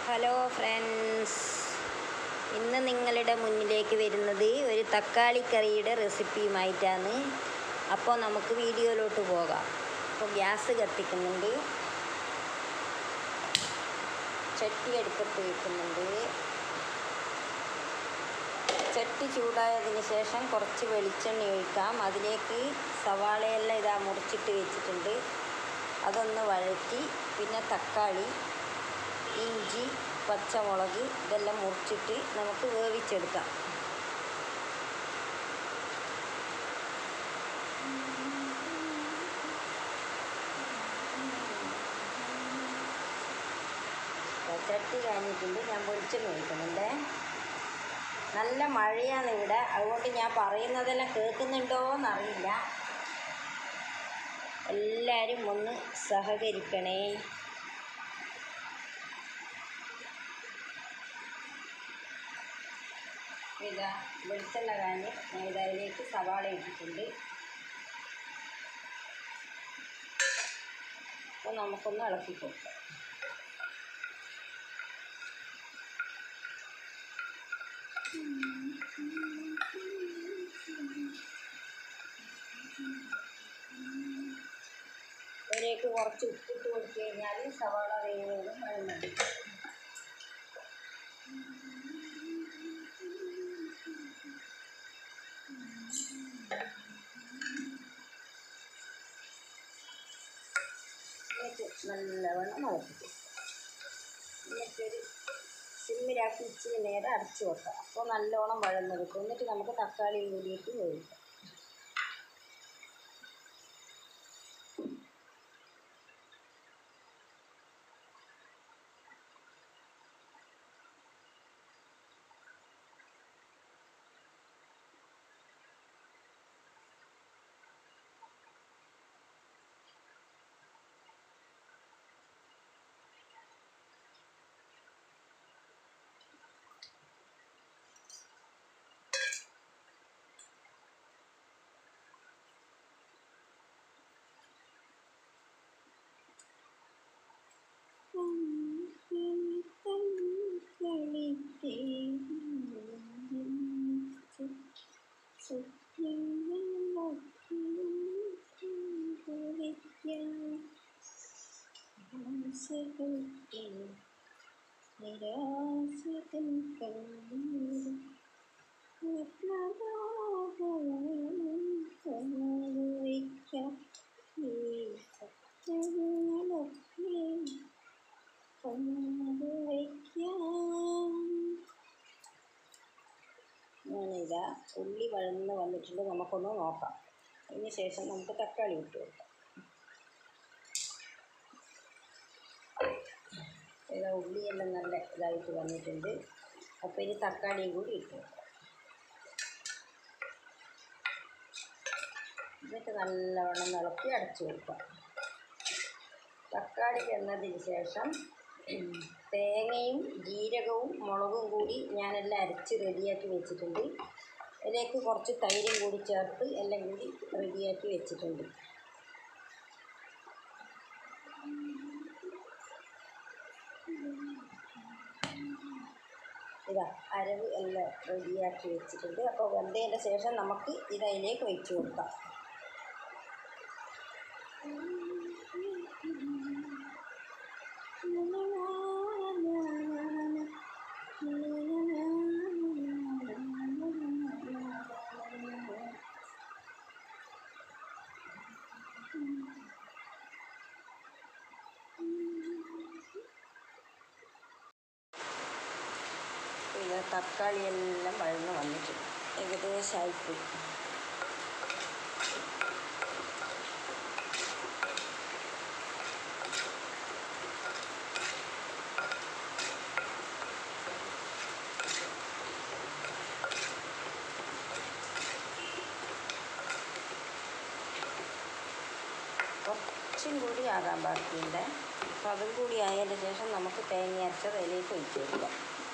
Hello friends ഇന്ന് നിങ്ങളുടെ മുന്നിലേക്ക് വരുന്നത് ഒരു തക്കാളി കറിയുടെ റെസിപ്പിയുമായിട്ടാണ് അപ്പോൾ നമുക്ക് വീഡിയോയിലോട്ട് പോകാം അപ്പോൾ ഗ്യാസ് കത്തിക്കുന്നുണ്ട് ചട്ടി അടുപ്പത്ത് വെക്കുന്നുണ്ട് ചട്ടി ചൂടായതിന് ശേഷം കുറച്ച് വെളിച്ചെണ്ണ ഒഴിക്കാം അതിലേക്ക് സവാളയെല്ലാം ഇതാ മുറിച്ചിട്ട് വെച്ചിട്ടുണ്ട് അതൊന്ന് വഴറ്റി പിന്നെ തക്കാളി ഇഞ്ചി പച്ചമുളക് ഇതെല്ലാം മുറിച്ചിട്ട് നമുക്ക് വേവിച്ചെടുക്കാം ചട്ടി കഴിഞ്ഞിട്ടുണ്ട് ഞാൻ വെളിച്ചെണ്ണ ഒഴിക്കുന്നുണ്ട് നല്ല മഴയാണ് ഇവിടെ അതുകൊണ്ട് ഞാൻ പറയുന്നതെല്ലാം കേൾക്കുന്നുണ്ടോ എന്നറിയില്ല എല്ലാവരും ഒന്ന് സഹകരിക്കണേ ഇതാ വെളിച്ചെണ്ണ കാഞ്ഞ് ഞാൻ ഇതിലേക്ക് സവാള ഇട്ടിട്ടുണ്ട് അപ്പോൾ നമുക്കൊന്ന് ഇളക്കി കൊടുക്കാം ഇതിലേക്ക് കുറച്ച് ഉപ്പിട്ട് കൊടുത്തു കഴിഞ്ഞാൽ സവാള വേവുന്നതും വരുന്നുണ്ട് എന്നിട്ട് നല്ലവണ്ണം മുളപ്പിക്കും എന്നിട്ടൊരു സിമ്മിലാക്കി ഇച്ചിരി നേരം അടച്ചു വെക്കാം അപ്പോൾ നല്ലോണം വഴന്നെടുക്കും എന്നിട്ട് നമുക്ക് തക്കാളിയും കൂടിയിട്ട് വേവിക്കാം ഞാനിതാ ഉള്ളി വഴന്ന് വന്നിട്ടുണ്ട് നമുക്കൊന്ന് നോക്കാം അതിന് ശേഷം നമുക്ക് തക്കാളി ഇട്ട് കൊടുക്കാം ഇതാ ഉള്ളിയെല്ലാം നല്ല ഇതായിട്ട് വന്നിട്ടുണ്ട് അപ്പോൾ ഇനി തക്കാളിയും കൂടി ഇട്ട് കൊടുക്കാം എന്നിട്ട് നല്ലവണ്ണം ഇളക്കി അടച്ചു കൊടുക്കാം തക്കാളി വെന്നതിന് ശേഷം തേങ്ങയും ജീരകവും മുളകും കൂടി ഞാനെല്ലാം അരച്ച് റെഡിയാക്കി വെച്ചിട്ടുണ്ട് അതിലേക്ക് കുറച്ച് തൈരും കൂടി ചേർത്ത് എല്ലാം കൂടി റെഡിയാക്കി വെച്ചിട്ടുണ്ട് ഇതാ അരവ് എല്ലാം റെഡിയാക്കി വെച്ചിട്ടുണ്ട് അപ്പോൾ വെന്തതിൻ്റെ ശേഷം നമുക്ക് ഇത് അതിലേക്ക് വെച്ച് കൊടുക്കാം ഇത് തക്കാളി എല്ലാം വഴന്ന് വന്നിട്ടുണ്ട് ഏകദേശമായിപ്പോയി കുറച്ചും കൂടി ആകാൻ ബാക്കിയുണ്ട് അപ്പോൾ അതും കൂടി ആയതിന് ശേഷം നമുക്ക് തേങ്ങ അരച്ചത് അതിലേക്ക് ഒഴിച്ച് കൊടുക്കാം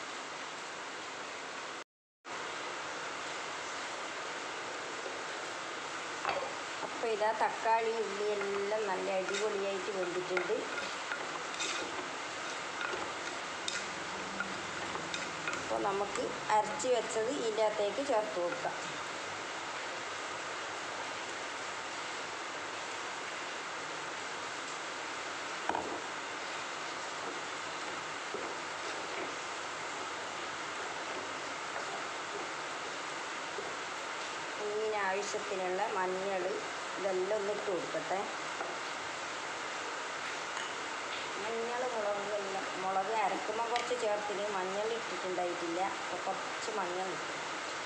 അപ്പോൾ ഇതാ തക്കാളി ഉള്ളി എല്ലാം നല്ല അടിപൊളിയായിട്ട് വെന്തിട്ടുണ്ട് നമുക്ക് അരച്ച് വെച്ചത് ഇതിൻ്റെ അകത്തേക്ക് ചേർത്ത് കൊടുക്കാം മീൻ ആവശ്യത്തിനുള്ള മഞ്ഞൾ ഇതെല്ലാം ഒന്ന് ഇട്ട് കൊടുക്കട്ടെ മഞ്ഞൾ മുളക് എല്ലാം മുളക് അരക്കുമ്പോൾ കുറച്ച് ചേർത്തിന് മഞ്ഞൾ ഇട്ടിട്ടുണ്ടായിട്ടില്ല അപ്പോൾ കുറച്ച് മഞ്ഞൾ ഇട്ടു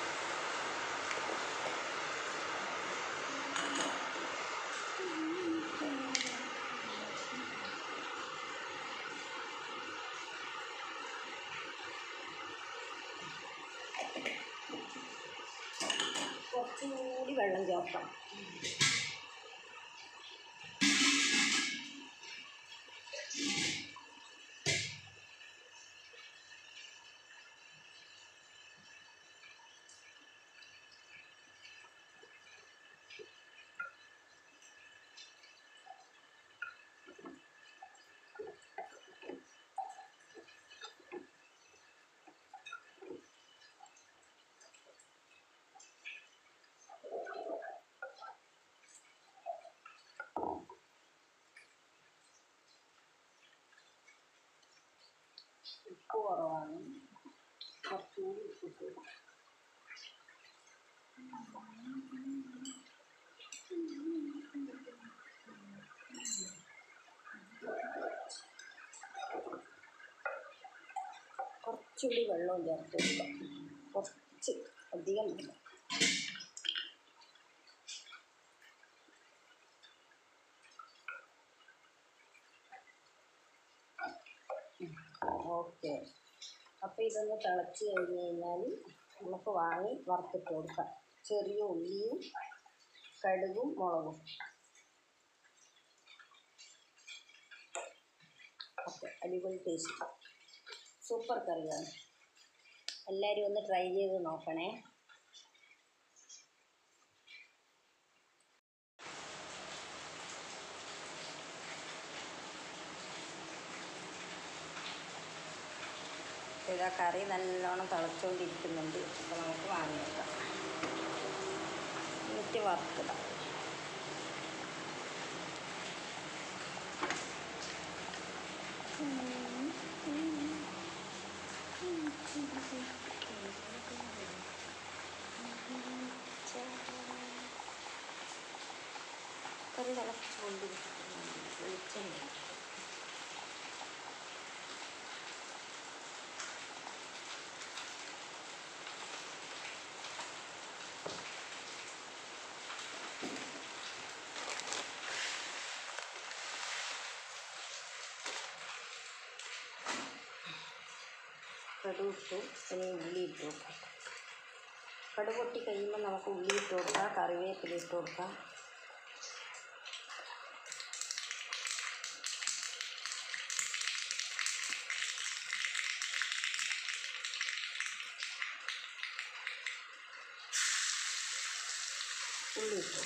കുറച്ചും കൂടി വെള്ളം ചേർക്കണം ഉപ്പ് കുറവാണ് കുറച്ചുകൂടി ഉപ്പിട്ട് കൊടുക്കാം. കുറച്ചുകൂടി വെള്ളം ചേർത്ത് കൊടുക്കാം കുറച്ച് അധികം വെള്ളം ഓക്കെ അപ്പോൾ ഇതൊന്ന് തിളച്ച് കഴിഞ്ഞ് കഴിഞ്ഞാൽ നമുക്ക് വാങ്ങി വറുത്തിട്ട് കൊടുക്കാം ചെറിയ ഉള്ളിയും കടുകും മുളകും ഓക്കെ അടിപൊളി ടേസ്റ്റ് സൂപ്പർ കറിയാണ് എല്ലാവരും ഒന്ന് ട്രൈ ചെയ്ത് നോക്കണേ ഇതാ കറി നല്ലോണം തിളച്ചുകൊണ്ടിരിക്കുന്നുണ്ട് അപ്പോൾ നമുക്ക് വാങ്ങി വെക്കാം എന്നിട്ട് വറുത്തിടാം കറി തിളച്ചുകൊണ്ടിരിക്കുന്നുണ്ട് വെളിച്ചെണ്ണ കടുക് ഇട്ടു ഇനി ഉള്ളി ഇട്ട് കൊടുക്കാം കടുക് പൊട്ടി കഴിയുമ്പോൾ നമുക്ക് ഉള്ളി ഇട്ട് കൊടുക്കാം കറിവേപ്പില ഇട്ട് കൊടുക്കാം ഉള്ളി ഇട്ടു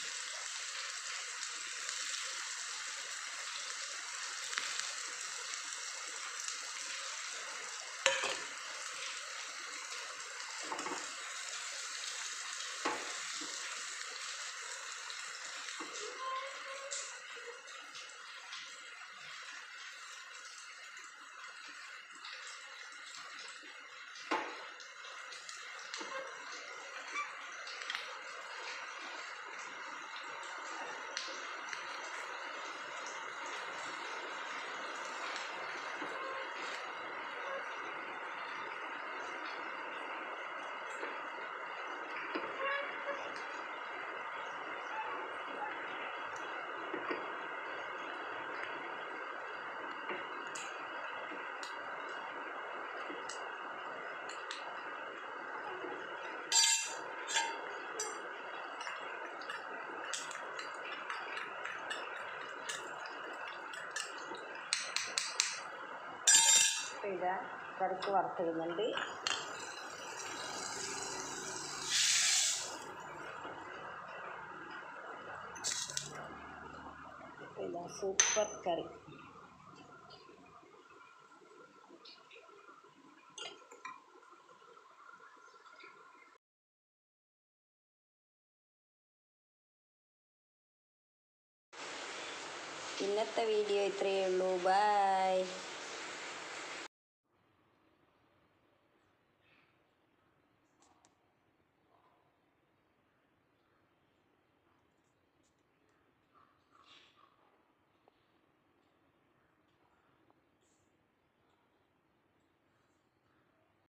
അപ്പോൾ ഇതാ കറിക്ക് വറുത്തിടുന്നുണ്ട് ഇതാ സൂപ്പർ കറി ഇന്നത്തെ വീഡിയോ ഇത്രയേ ഉള്ളൂ ബായ്